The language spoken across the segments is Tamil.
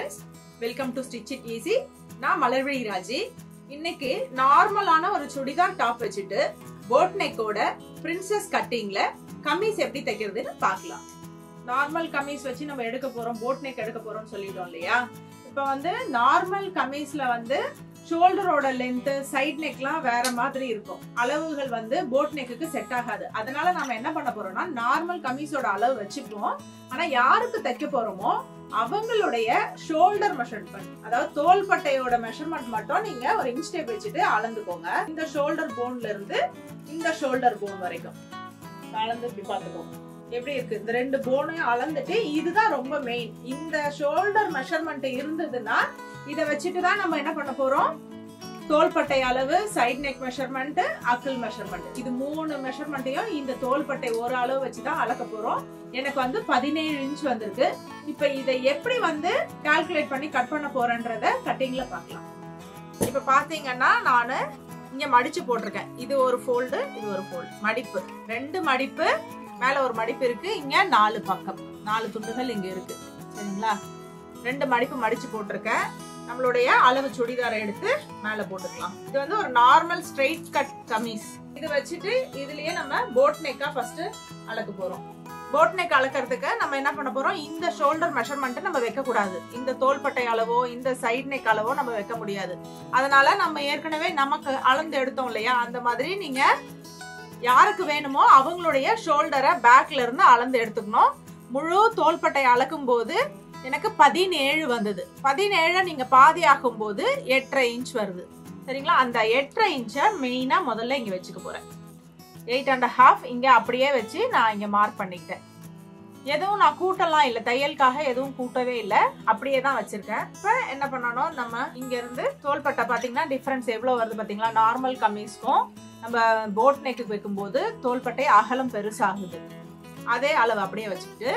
Friends welcome to Stitch It Easy நான் மலர்விழி ராஜி இன்னைக்கு நார்மலான ஒரு சுடிதார் டாப் வச்சுட்டு போட் நெக்கோட பிரின்சஸ் கட்டிங்ல கமீஸ் எப்படி தைக்கிறதுன்னு பார்க்கலாம் நார்மல் கமீஸ் வச்சு நம்ம எடுக்க போறோம் போட் நெக் எடுக்க போறோம்னு சொல்லிட்டோம் இல்லையா இப்போ வந்து நார்மல் கமீஸ்ல வந்து ஷோல்டரோட லென்த் சைட் நெக்லாம் வேற மாதிரி இருக்கும் அளவுகள் வந்து போட் நெக்குக்கு செட் ஆகாது அதனால நம்ம என்ன பண்ண போறோம்னா நார்மல் கமீஸோட அளவு வச்சுப்போம் ஆனா யாருக்கு தைக்க போறோமோ அவங்களுடைய ஷோல்டர் மெஷர்மெண்ட் அதாவது தோள்பட்டையோட மெஷர்மெண்ட் மட்டும் நீங்க ஒரு இன்ச் டேப் வச்சுட்டு அளந்துக்கோங்க இந்த ஷோல்டர் போன்ல இருந்து இந்த ஷோல்டர் போன் வரைக்கும் அளந்து இப்படி பார்த்துக்கோங்க எப்படி இருக்கு இந்த ரெண்டு போனையும் அளந்துட்டு இதுதான் ரொம்ப மெயின் இந்த ஷோல்டர் மெஷர்மெண்ட் இருந்ததுன்னா இதை வச்சுட்டு தான் நம்ம என்ன பண்ண போறோம் தோள்பட்டை அளவு சைட் நெக் மெஷர்மெண்ட் அக்கிள் மெஷர்மெண்ட் இது மூணு மெஷர்மெண்ட்டையும் இந்த தோள்பட்டை ஒரு அளவு வச்சு தான் அளக்க போறோம் எனக்கு வந்து பதினேழு இன்ச் வந்திருக்கு இப்ப இதை எப்படி வந்து கால்குலேட் பண்ணி கட் பண்ண போறேன்றத கட்டிங்ல பார்க்கலாம் இப்ப பாத்தீங்கன்னா நானு இங்க மடிச்சு போட்டிருக்கேன் இது ஒரு ஃபோல்டு இது ஒரு ஃபோல்டு மடிப்பு ரெண்டு மடிப்பு மேல ஒரு மடிப்பு இருக்கு இங்க நாலு பக்கம் நாலு துண்டுகள் இங்க இருக்கு சரிங்களா ரெண்டு மடிப்பு மடிச்சு போட்டிருக்கேன் நம்மளுடைய அளவு சுடிதாரை எடுத்து மேல போட்டுக்கலாம் இது வந்து ஒரு நார்மல் ஸ்ட்ரெயிட் கட் கமீஸ் இது வச்சுட்டு இதுலயே நம்ம போட் நெக்கா ஃபர்ஸ்ட் அளக்க போறோம் போட் நெக் அளக்கிறதுக்கு நம்ம என்ன பண்ண போறோம் இந்த ஷோல்டர் மெஷர்மெண்ட் நம்ம வைக்க கூடாது இந்த தோள்பட்டை அளவோ இந்த சைட் நெக் அளவோ நம்ம வைக்க முடியாது அதனால நம்ம ஏற்கனவே நமக்கு அளந்து எடுத்தோம் இல்லையா அந்த மாதிரி நீங்க யாருக்கு வேணுமோ அவங்களுடைய ஷோல்டரை பேக்ல இருந்து அளந்து எடுத்துக்கணும் முழு தோள்பட்டை அளக்கும் போது எனக்கு பதினேழு வந்தது பதினேழு நீங்க பாதி ஆகும் போது எட்டரை இன்ச் வருது சரிங்களா அந்த எட்டரை இன்ச்சை மெயினா முதல்ல இங்க வச்சுக்க போறேன் எயிட் அண்ட் ஹாஃப் இங்க அப்படியே வச்சு நான் இங்க மார்க் பண்ணிக்கிட்டேன் எதுவும் நான் கூட்டலாம் இல்லை தையலுக்காக எதுவும் கூட்டவே இல்லை அப்படியே தான் வச்சிருக்கேன் இப்போ என்ன பண்ணணும் நம்ம இங்க இருந்து தோள்பட்டை பார்த்தீங்கன்னா டிஃப்ரென்ஸ் எவ்வளோ வருது பார்த்தீங்களா நார்மல் கமீஸ்க்கும் நம்ம போட் நெக்கு வைக்கும்போது தோள்பட்டை அகலம் பெருசாகுது அதே அளவு அப்படியே வச்சுக்கிட்டு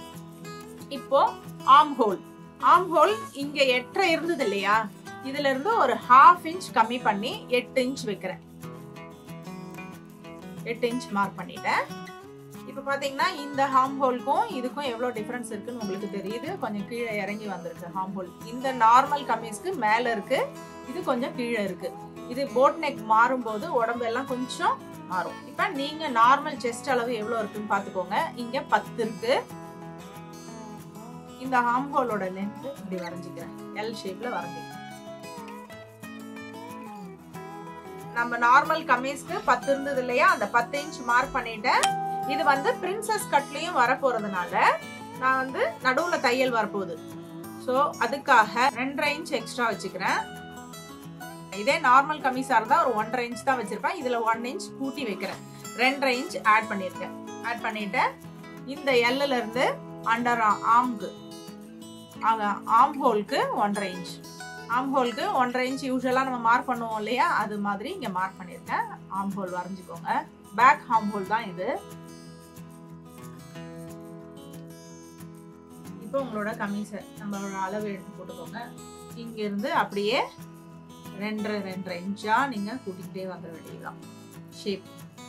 இப்போ ஆம் ஹோல் ஆம் ஹோல் இங்க எட்டரை இருந்தது இல்லையா இதுல இருந்து ஒரு ஹாஃப் இன்ச் கம்மி பண்ணி எட்டு இன்ச் வைக்கிறேன் எட்டு இன்ச் மார்க் பண்ணிட்டேன் இப்போ பார்த்தீங்கன்னா இந்த ஹாம் ஹோல்க்கும் இதுக்கும் எவ்வளோ டிஃப்ரென்ஸ் இருக்குன்னு உங்களுக்கு தெரியுது கொஞ்சம் கீழே இறங்கி வந்திருக்கு ஹாம் ஹோல் இந்த நார்மல் கமீஸ்க்கு மேலே இருக்கு இது கொஞ்சம் கீழே இருக்கு இது போட் நெக் மாறும்போது உடம்பு எல்லாம் கொஞ்சம் மாறும் இப்போ நீங்க நார்மல் செஸ்ட் அளவு எவ்வளோ இருக்குன்னு பார்த்துக்கோங்க இங்க பத்து இருக்கு இந்த ஹாம் ஹோலோட லென்த் இப்படி வரைஞ்சிக்கிறேன் எல் ஷேப்ல வரைஞ்சிக்கிறேன் நம்ம நார்மல் கமீஸ்க்கு பத்து இருந்தது இல்லையா அந்த பத்து இன்ச் மார்க் பண்ணிட்டேன் இது வந்து பிரின்சஸ் கட்லயும் வர போறதுனால நான் வந்து நடுவுல தையல் வரப்போகுது ஸோ அதுக்காக ரெண்டரை இன்ச் எக்ஸ்ட்ரா வச்சுக்கிறேன் இதே நார்மல் கமீஸா இருந்தா ஒரு ஒன்றரை இன்ச் தான் வச்சிருப்பேன் இதுல ஒன் இன்ச் கூட்டி வைக்கிறேன் ரெண்டரை இன்ச் ஆட் பண்ணிருக்கேன் ஆட் பண்ணிட்டேன் இந்த எல்லுல இருந்து அண்டர் ஆம்க்கு ஆம் ஹோல்க்கு ஒன்றரை இன்ச் ஆம் ஹோல்க்கு ஒன்றரை இன்ச் யூஸ்வலாக நம்ம மார்க் பண்ணுவோம் இல்லையா அது மாதிரி இங்கே மார்க் பண்ணியிருக்கேன் ஆம் ஹோல் வரைஞ்சிக்கோங்க பேக் ஆம் ஹோல் தான் இது இப்போ உங்களோட கமீஸை நம்மளோட அளவு எடுத்து போட்டுக்கோங்க இங்கேருந்து அப்படியே ரெண்டரை ரெண்டரை இன்ச்சா நீங்கள் கூட்டிகிட்டே வந்துட வேண்டியதுதான் ஷேப்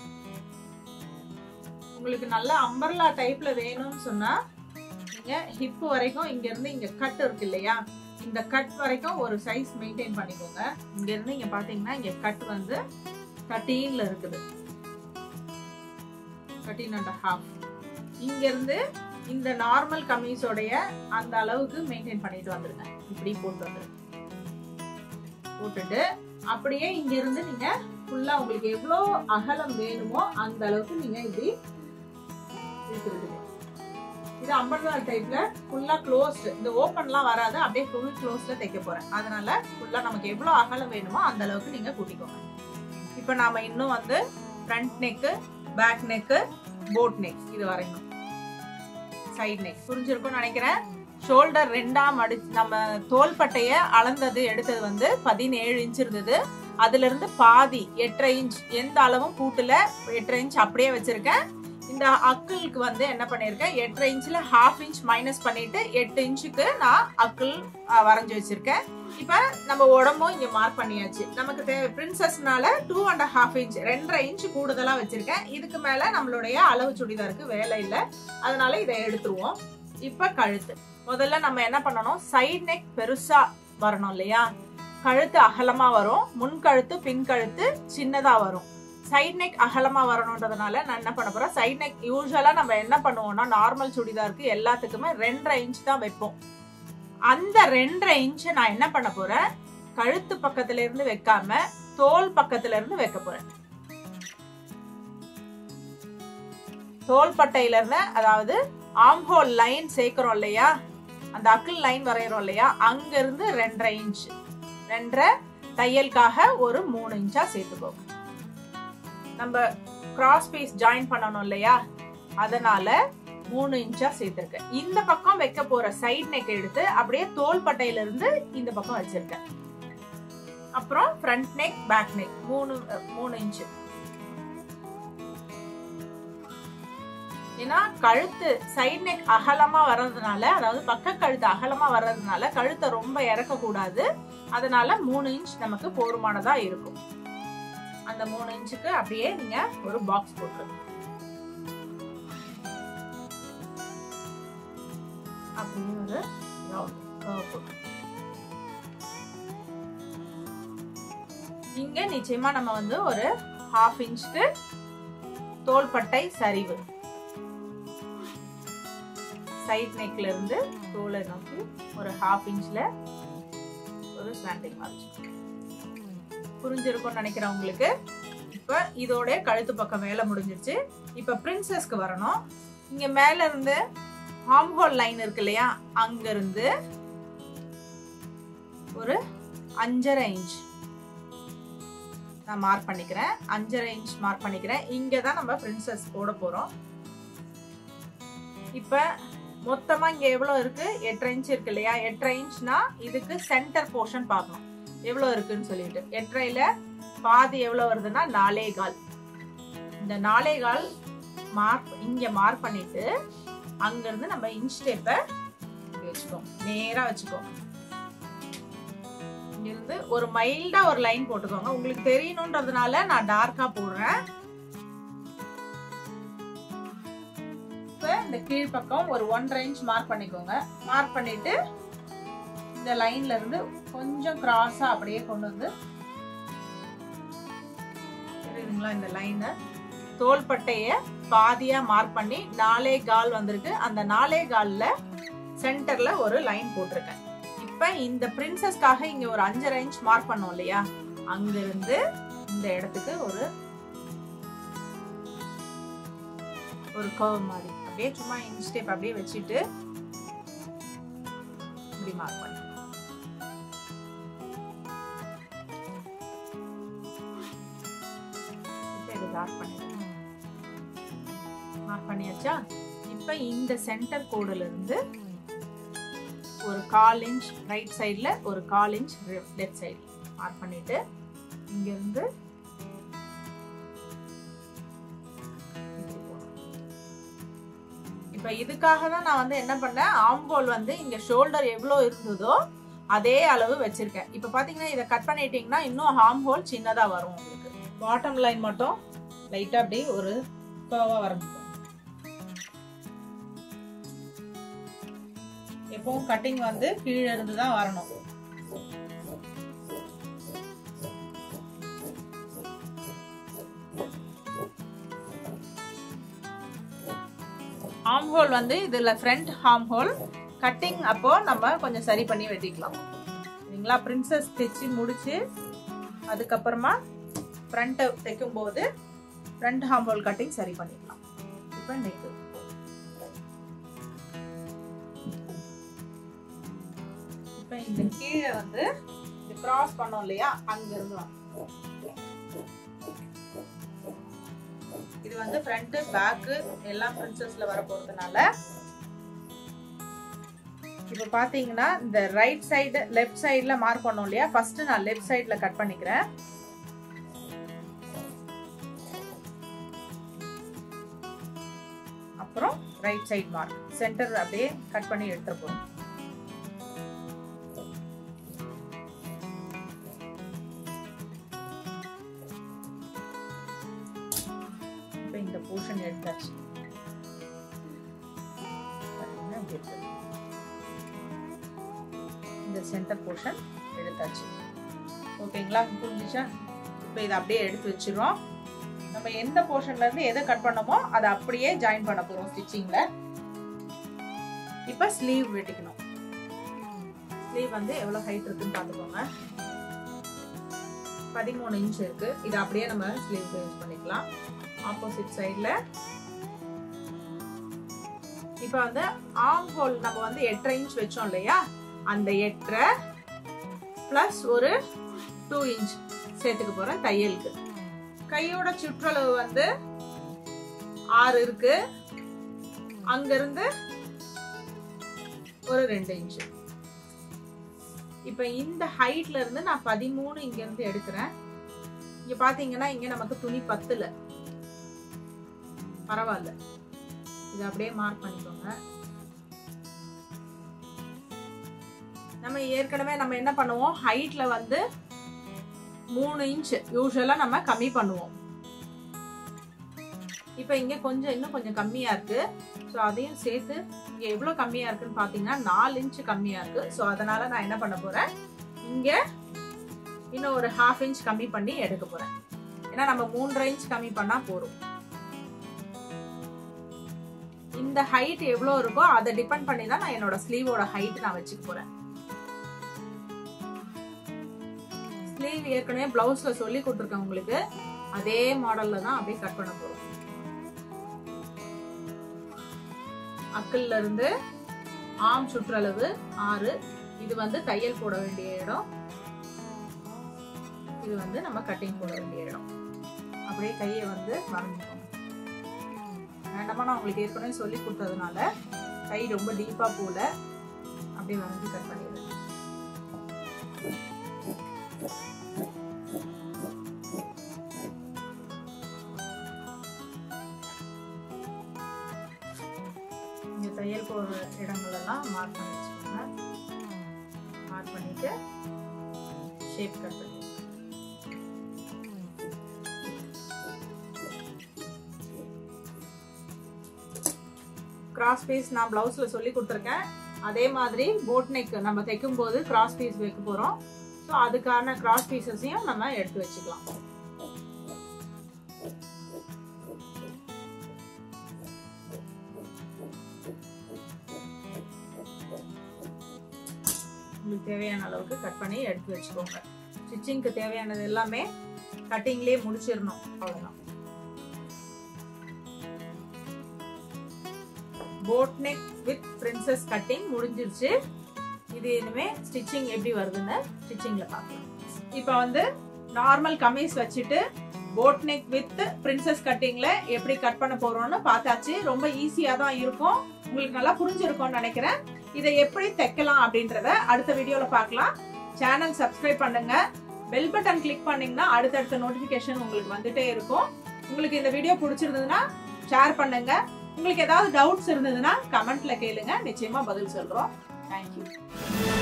உங்களுக்கு நல்ல அம்பர்லா டைப்ல வேணும்னு சொன்னா நீங்க ஹிப் வரைக்கும் இங்க இருந்து இங்க கட் இருக்கு இல்லையா இந்த கட் வரைக்கும் ஒரு சைஸ் மெயின்டைன் பண்ணிக்கோங்க இங்க இருந்து இங்க பாத்தீங்கன்னா இங்க கட் வந்து தேர்ட்டீன்ல இருக்குது தேர்ட்டீன் அண்ட் ஹாஃப் இங்க இருந்து இந்த நார்மல் கமீஸோடைய அந்த அளவுக்கு மெயின்டைன் பண்ணிட்டு வந்துருங்க இப்படி போட்டு வந்துருங்க போட்டுட்டு அப்படியே இங்க இருந்து நீங்க ஃபுல்லா உங்களுக்கு எவ்வளோ அகலம் வேணுமோ அந்த அளவுக்கு நீங்க இப்படி இழுத்து விடுங்க இது அம்பர்லா டைப்ல ஃபுல்லா க்ளோஸ்ட் இந்த ஓப்பன்லாம் வராது அப்படியே ஃபுல் க்ளோஸ்ல தைக்க போறேன் அதனால ஃபுல்லா நமக்கு எவ்வளவு அகலம் வேணுமோ அந்த அளவுக்கு நீங்க கூட்டிக்கோங்க இப்போ நாம இன்னும் வந்து front neck back neck boat neck இது வரைக்கும் சைட் நெக் புரிஞ்சிருக்கும்னு நினைக்கிறேன் ஷோல்டர் ரெண்டாம் அடி நம்ம தோள்பட்டைய அளந்தது எடுத்தது வந்து பதினேழு இன்ச் இருந்தது அதுல இருந்து பாதி எட்டரை இன்ச் எந்த அளவும் கூட்டுல எட்டரை இன்ச் அப்படியே வச்சிருக்கேன் இந்த அக்கிளுக்கு வந்து என்ன பண்ணிருக்கேன் எட்டரை இன்ச்ல ஹாஃப் இன்ச் மைனஸ் பண்ணிட்டு எட்டு இன்ச்சுக்கு நான் அக்கிள் வரைஞ்சி வச்சிருக்கேன் இப்ப நம்ம உடம்பும் இங்க மார்க் பண்ணியாச்சு நமக்கு தேவை பிரின்சஸ்னால டூ அண்ட் ஹாஃப் இன்ச் ரெண்டரை இன்ச் கூடுதலா வச்சிருக்கேன் இதுக்கு மேல நம்மளுடைய அளவு சுடிதாருக்கு வேலை இல்லை அதனால இதை எடுத்துருவோம் இப்ப கழுத்து முதல்ல நம்ம என்ன பண்ணணும் சைட் நெக் பெருசா வரணும் இல்லையா கழுத்து அகலமா வரும் முன் கழுத்து பின் கழுத்து சின்னதா வரும் சைட் நெக் அகலமா வரணுன்றதுனால நான் என்ன பண்ண போறேன் சைட் நெக் யூஸ்வலா நம்ம என்ன பண்ணுவோம்னா நார்மல் சுடிதாருக்கு எல்லாத்துக்குமே ரெண்டரை இன்ச் தான் வைப்போம் அந்த ரெண்டரை இன்ச் நான் என்ன பண்ண போறேன் கழுத்து பக்கத்துல இருந்து வைக்காம தோல் பக்கத்துல இருந்து வைக்க போறேன் தோள்பட்டையில இருந்து அதாவது ஆம்ஹோல் லைன் சேர்க்கிறோம் இல்லையா அந்த அக்கிள் லைன் வரைகிறோம் இல்லையா அங்க இருந்து ரெண்டரை இன்ச் ரெண்டரை தையலுக்காக ஒரு மூணு இன்ச்சா சேர்த்துக்கோங்க நம்ம கிராஸ் பீஸ் ஜாயின் பண்ணணும் இல்லையா அதனால மூணு இன்ச்சா சேர்த்திருக்கேன் இந்த பக்கம் வைக்க போற சைட் நெக் எடுத்து அப்படியே தோள்பட்டையில இருந்து இந்த பக்கம் வச்சிருக்கேன் அப்புறம் ஃப்ரண்ட் நெக் பேக் நெக் மூணு மூணு இன்ச்சு ஏன்னா கழுத்து சைட் நெக் அகலமா வர்றதுனால அதாவது பக்க கழுத்து அகலமா வர்றதுனால கழுத்தை ரொம்ப இறக்க கூடாது அதனால மூணு இன்ச் நமக்கு போதுமானதா இருக்கும் அந்த மூணு இன்ச்சுக்கு அப்படியே நீங்க ஒரு பாக்ஸ் போட்டுருங்க அப்படியே ஒரு போட்டு இங்க நிச்சயமா நம்ம வந்து ஒரு ஹாஃப் இன்ச்சுக்கு தோள்பட்டை சரிவு சைட் நெக்ல இருந்து தோலை நோக்கி ஒரு ஹாஃப் இன்ச்ல ஒரு ஸ்லாண்டிங் மார்ஜ் புரிஞ்சிருக்கும்னு நினைக்கிறேன் உங்களுக்கு இப்ப இதோட கழுத்து பக்கம் வேலை முடிஞ்சிருச்சு இப்ப பிரின்சஸ்க்கு வரணும் இங்க மேல இருந்து ஹாம்ஹோல் லைன் இருக்கு இல்லையா அங்க இருந்து ஒரு அஞ்சரை இன்ச் நான் மார்க் பண்ணிக்கிறேன் அஞ்சரை இன்ச் மார்க் பண்ணிக்கிறேன் இங்க தான் நம்ம பிரின்சஸ் போட போறோம் இப்ப மொத்தமா இங்க எவ்வளவு இருக்கு எட்டரை இன்ச் இருக்கு இல்லையா எட்டரை இன்ச்னா இதுக்கு சென்டர் போர்ஷன் பார்க்கணும் எவ்வளவு இருக்குன்னு சொல்லிட்டு எட்டரையில பாதி எவ்வளவு வருதுன்னா நாலே கால் இந்த நாலே கால் மார்க் இங்க மார்க் பண்ணிட்டு அங்க இருந்து நம்ம இன்ச் டேப்பை வச்சுக்கோ நேரா வச்சுக்கோ இங்கிருந்து ஒரு மைல்டா ஒரு லைன் போட்டுக்கோங்க உங்களுக்கு தெரியணுன்றதுனால நான் டார்க்கா போடுறேன் இந்த கீழ் பக்கம் ஒரு ஒன்றரை இன்ச் மார்க் பண்ணிக்கோங்க மார்க் பண்ணிட்டு இந்த லைன்ல இருந்து கொஞ்சம் கிராஸா அப்படியே கொண்டு வந்து தெரியுதுங்களா இந்த லைனை தோள்பட்டைய பாதியா மார்க் பண்ணி நாலே கால் வந்திருக்கு அந்த நாலே கால்ல சென்டர்ல ஒரு லைன் போட்டிருக்கேன் இப்ப இந்த பிரின்சஸ்க்காக இங்க ஒரு அஞ்சரை இன்ச் மார்க் பண்ணோம் இல்லையா அங்க இருந்து இந்த இடத்துக்கு ஒரு ஒரு கர்வ் மாதிரி அப்படியே சும்மா இன்ச் டேப் அப்படியே வச்சுட்டு இப்படி மார்க் பண்ணி மார்க் பண்ணிடுறேன் மார்க் பண்ணியாச்சா இப்ப இந்த சென்டர் கோடுல இருந்து ஒரு கால் இன்ச் ரைட் சைடுல ஒரு கால் இன்ச் லெஃப்ட் சைடு மார்க் பண்ணிட்டு இங்க இருந்து இப்ப இதுக்காக தான் நான் வந்து என்ன பண்ணேன் ஆம்போல் வந்து இங்க ஷோல்டர் எவ்வளவு இருந்ததோ அதே அளவு வச்சிருக்கேன் இப்ப பாத்தீங்கன்னா இதை கட் பண்ணிட்டீங்கன்னா இன்னும் ஹார்ம் ஹோல் சின்னதா வரும் உங்களுக்கு பாட்டம் லைன் மட்டும் லைட்டா அப்படி ஒரு கர்வா வரைஞ்சிக்கும் எப்பவும் கட்டிங் வந்து கீழே இருந்து தான் வரணும் ஆர்ம் ஹோல் வந்து இதுல ஃப்ரண்ட் ஹார்ம் ஹோல் கட்டிங் அப்போ நம்ம கொஞ்சம் சரி பண்ணி வெட்டிக்கலாம் சரிங்களா பிரின்சஸ் தைச்சு முடிச்சு அதுக்கப்புறமா ஃப்ரண்ட்டை தைக்கும் போது ஃப்ரண்ட் ஹார்ம் ஹோல் கட்டிங் சரி பண்ணிக்கலாம் இப்போ நெக்கு இப்போ இந்த கீழே வந்து கிராஸ் பண்ணோம் இல்லையா அங்க இருந்து இது வந்து ஃப்ரண்ட் பேக்கு எல்லாம் பிரின்சஸ்ல வர போறதுனால இப்போ பாத்தீங்கன்னா இந்த ரைட் சைடு லெஃப்ட் சைடுல மார்க் பண்ணோம் இல்லையா ஃபர்ஸ்ட் நான் லெஃப்ட் சைடுல கட் பண்ணிக்கிறேன் அப்புறம் ரைட் சைடு மார்க் சென்டர் அப்படியே கட் பண்ணி எடுத்துருப்போம் இப்போ இந்த போர்ஷன் எடுத்தாச்சு பாத்தீங்கன்னா இப்படி இருக்கு. இந்த சென்டர் போர்ஷன் எடுத்தாச்சு ஓகேங்களா புரிஞ்சுச்சா இப்போ இதை அப்படியே எடுத்து வச்சிரும் நம்ம எந்த போர்ஷன்ல இருந்து எதை கட் பண்ணமோ அதை அப்படியே ஜாயின் பண்ண போறோம் ஸ்டிச்சிங்ல இப்போ ஸ்லீவ் வெட்டிக்கணும் ஸ்லீவ் வந்து எவ்வளவு ஹைட் இருக்குன்னு பார்த்துக்கோங்க பதிமூணு இன்ச் இருக்கு இது அப்படியே நம்ம ஸ்லீவ் யூஸ் பண்ணிக்கலாம் ஆப்போசிட் சைடில் இப்போ வந்து ஆம் ஹோல் நம்ம வந்து எட்டரை இன்ச் வச்சோம் இல்லையா அந்த எட்டரை ப்ளஸ் ஒரு டூ இன்ச் சேர்த்துக்க போறேன் தையலுக்கு கையோட சுற்றளவு வந்து ஆறு இருக்கு அங்கிருந்து ஒரு ரெண்டு இன்ச் இப்ப இந்த ஹைட்ல இருந்து நான் பதிமூணு இங்க இருந்து எடுக்கிறேன் இங்க பாத்தீங்கன்னா இங்க நமக்கு துணி பத்துல பரவாயில்ல இது அப்படியே மார்க் பண்ணிக்கோங்க நம்ம ஏற்கனவே நம்ம என்ன பண்ணுவோம் ஹைட்ல வந்து மூணு இன்ச் யூஸ்வலா நம்ம கம்மி பண்ணுவோம் இப்போ இங்க கொஞ்சம் இன்னும் கொஞ்சம் கம்மியா இருக்கு ஸோ அதையும் சேர்த்து இங்க எவ்வளவு கம்மியா இருக்குன்னு பாத்தீங்கன்னா நாலு இன்ச் கம்மியா இருக்கு ஸோ அதனால நான் என்ன பண்ண போறேன் இங்க இன்னும் ஒரு ஹாஃப் இன்ச் கம்மி பண்ணி எடுக்க போறேன் ஏன்னா நம்ம மூன்றரை இன்ச் கம்மி பண்ணா போதும் இந்த ஹைட் எவ்வளவு இருக்கோ அதை டிபெண்ட் பண்ணி தான் நான் என்னோட ஸ்லீவோட ஹைட் நான் வச்சுக்க போறேன் ஸ்லீவ் ஏற்கனவே பிளவுஸ்ல சொல்லி கொடுத்துருக்கேன் உங்களுக்கு அதே மாடல்ல தான் அப்படியே கட் பண்ண போறோம் அக்கல்ல இருந்து ஆம் சுற்றளவு ஆறு இது வந்து தையல் போட வேண்டிய இடம் இது வந்து நம்ம கட்டிங் போட வேண்டிய இடம் அப்படியே கையை வந்து வரைஞ்சிக்கோங்க வேண்டாமா நான் உங்களுக்கு ஏற்கனவே சொல்லி கொடுத்ததுனால கை ரொம்ப டீப்பா போல அப்படியே வரைஞ்சி கட் பண்ணிடுறேன் இங்க தையல் போடுற இடங்கள் எல்லாம் மார்க் பண்ணி வச்சுக்கோங்க மார்க் பண்ணிட்டு ஷேப் கட் பண்ணி கிராஸ் பீஸ் நான் பிளவுஸ்ல சொல்லி கொடுத்துருக்கேன் அதே மாதிரி போட் நெக் நம்ம தைக்கும் போது கிராஸ் பீஸ் வைக்க போறோம் ஸோ அதுக்கான கிராஸ் பீசஸையும் நம்ம எடுத்து வச்சுக்கலாம் உங்களுக்கு தேவையான அளவுக்கு கட் பண்ணி எடுத்து வச்சுக்கோங்க ஸ்டிச்சிங்க்கு தேவையானது எல்லாமே கட்டிங்லேயே முடிச்சிடணும் அவ்வளோதான் boat neck with princess cutting முடிஞ்சிருச்சு இது இனிமே ஸ்டிச்சிங் எப்படி வருதுன்னு ஸ்டிச்சிங்ல பார்க்கலாம் இப்போ வந்து நார்மல் கமீஸ் வச்சுட்டு போட் நெக் வித் பிரின்சஸ் கட்டிங்ல எப்படி கட் பண்ண போறோம்னு பார்த்தாச்சு ரொம்ப ஈஸியா தான் இருக்கும் உங்களுக்கு நல்லா புரிஞ்சிருக்கும்னு நினைக்கிறேன் இதை எப்படி தைக்கலாம் அப்படின்றத அடுத்த வீடியோல பார்க்கலாம் சேனல் சப்ஸ்கிரைப் பண்ணுங்க பெல் பட்டன் கிளிக் பண்ணீங்கன்னா அடுத்தடுத்த நோட்டிபிகேஷன் உங்களுக்கு வந்துட்டே இருக்கும் உங்களுக்கு இந்த வீடியோ பிடிச்சிருந்ததுன்னா ஷேர் பண்ணுங்க உங்களுக்கு ஏதாவது டவுட்ஸ் இருந்ததுன்னா கமெண்ட்ல கேளுங்க நிச்சயமா பதில் சொல்றோம் தேங்க்யூ